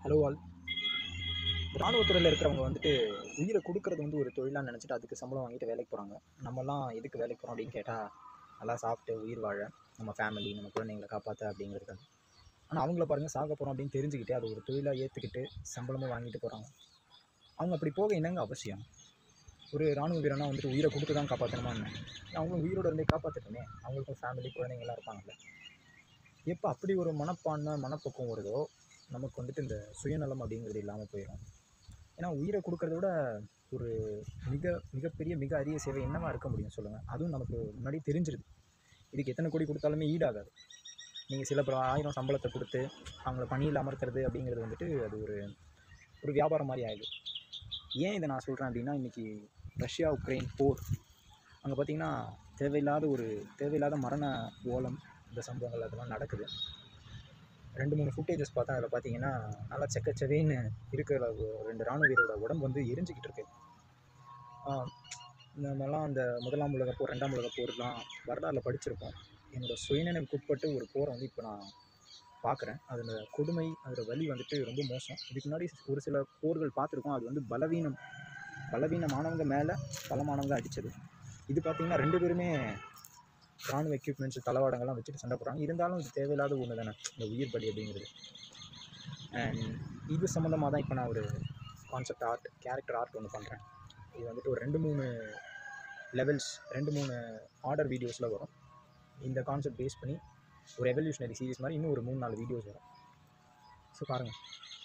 hello all இராணுவத்துறையில் இருக்கிறவங்க வந்துட்டு உயிரை கொடுக்கறது வந்து ஒரு தொழிலாக நினச்சிட்டு அதுக்கு சம்பளம் வாங்கிட்டு வேலைக்கு போகிறாங்க நம்மலாம் எதுக்கு வேலைக்கு போகிறோம் அப்படின்னு கேட்டால் நல்லா சாப்பிட்டு உயிர் வாழ நம்ம ஃபேமிலி நம்ம குழந்தைங்களை காப்பாற்ற அப்படிங்கிறது ஆனால் அவங்கள பாருங்கள் சாக போகிறோம் அப்படின்னு தெரிஞ்சுக்கிட்டு அது ஒரு தொழிலாக ஏற்றுக்கிட்டு சம்பளமும் வாங்கிட்டு போகிறாங்க அவங்க அப்படி போக என்னங்க அவசியம் ஒரு ராணுவ வீரனா வந்துட்டு உயிரை கொடுத்து தான் காப்பாற்றணுமா என்ன அவங்களும் உயிரோட இருந்தே காப்பாற்றட்டுமே அவங்களுக்கும் ஃபேமிலி குழந்தைங்களாம் இருப்பாங்கல்ல எப்போ அப்படி ஒரு மனப்பான்மை மனப்பக்குவம் வருதோ நமக்கு வந்துட்டு இந்த சுயநலம் அப்படிங்கிறது இல்லாமல் போயிடும் ஏன்னா உயிரை கொடுக்கறத விட ஒரு மிக மிகப்பெரிய மிக அரிய சேவை என்னவா இருக்க முடியும் சொல்லுங்கள் அதுவும் நமக்கு முன்னாடி தெரிஞ்சிருது இதுக்கு எத்தனை கோடி கொடுத்தாலுமே ஈடாகாது நீங்கள் சில பல ஆயிரம் சம்பளத்தை கொடுத்து அவங்கள பணியில் அமர்த்துறது அப்படிங்கிறது வந்துட்டு அது ஒரு ஒரு வியாபாரம் மாதிரி ஆயிடுது ஏன் இதை நான் சொல்கிறேன் அப்படின்னா இன்றைக்கி ரஷ்யா உக்ரைன் போர் அங்கே பார்த்திங்கன்னா தேவையில்லாத ஒரு தேவையில்லாத மரண ஓலம் இந்த சம்பவங்கள் அதெல்லாம் நடக்குது ரெண்டு மூணு ஃபுட்டேஜஸ் பார்த்தா அதில் பார்த்தீங்கன்னா நல்லா செக்கச்சவேன்னு இருக்கிற ஒரு ரெண்டு ராணுவ வீரரோட உடம்பு வந்து எரிஞ்சிக்கிட்டு இருக்கு ஆஹ் நம்மலாம் அந்த முதலாம் உலகப் போர் ரெண்டாம் உலகப் போர்லாம் வரலாறில் படிச்சிருப்போம் என்னோட சுயநினைவுக்கு உட்பட்டு ஒரு போரை வந்து இப்போ நான் பார்க்குறேன் அதில் கொடுமை அதில் வலி வந்துட்டு ரொம்ப மோசம் இதுக்கு முன்னாடி ஒரு சில போர்கள் பார்த்துருக்கோம் அது வந்து பலவீனம் பலவீனமானவங்க மேலே பலமானவங்க அடித்தது இது பார்த்திங்கன்னா ரெண்டு பேருமே ராணுவ எக்யூப்மெண்ட்ஸ் தளவாடங்கள்லாம் வச்சுட்டு சண்டை போடுறாங்க இருந்தாலும் இது தேவையில்லாத ஒன்று தானே இந்த உயிர் பலி அப்படிங்கிறது அண்ட் இது சம்மந்தமாக தான் இப்போ நான் ஒரு கான்செப்ட் ஆர்ட் கேரக்டர் ஆர்ட் ஒன்று பண்ணுறேன் இது வந்துட்டு ஒரு ரெண்டு மூணு லெவல்ஸ் ரெண்டு மூணு ஆர்டர் வீடியோஸில் வரும் இந்த கான்செப்ட் பேஸ் பண்ணி ஒரு எவல்யூஷனரி சீரிஸ் மாதிரி இன்னும் ஒரு மூணு நாலு வீடியோஸ் வரும் ஸோ பாருங்கள்